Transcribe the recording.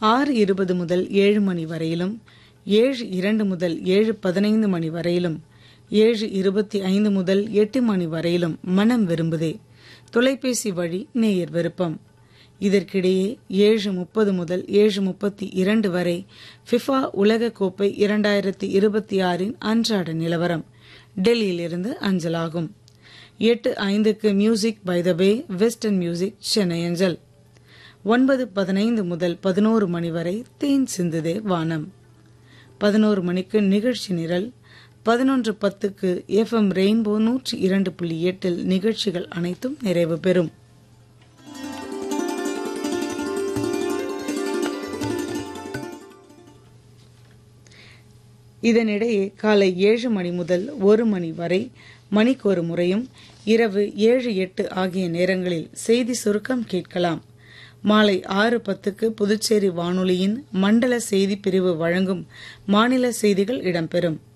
ஆறு இருபது முதல் ஏழு மணி வரையிலும் ஏழு இரண்டு முதல் ஏழு பதினைந்து மணி வரையிலும் ஏழு இருபத்தி ஐந்து முதல் எட்டு மணி வரையிலும் மனம் விரும்புதே தொலைபேசி வழி நேயர் விருப்பம் இதற்கிடையே ஏழு முப்பது முதல் ஏழு முப்பத்தி இரண்டு வரை ஃபிஃபா உலக கோப்பை இரண்டாயிரத்தி இருபத்தி ஆறின் அன்றாட நிலவரம் டெல்லியிலிருந்து அஞ்சலாகும் எட்டு ஐந்துக்கு music by the way western music Chennai அஞ்சல் ஒன்பது பதினைந்து முதல் பதினோரு மணி வரை தேன் சிந்துதே வானம் பதினோரு மணிக்கு நிகழ்ச்சி நிரல் பதினொன்று பத்துக்கு எஃப்எம் ரெயின்போ நூற்றி இரண்டு புள்ளி எட்டில் நிகழ்ச்சிகள் அனைத்தும் நிறைவு பெறும் இதனிடையே காலை ஏழு மணி முதல் ஒரு மணி வரை மணிக்கொரு முறையும் இரவு ஏழு எட்டு ஆகிய நேரங்களில் செய்தி சுருக்கம் கேட்கலாம் மாலை ஆறு பத்துக்கு புதுச்சேரி வானொலியின் மண்டல செய்தி பிரிவு வழங்கும் மாநில செய்திகள் இடம்பெறும்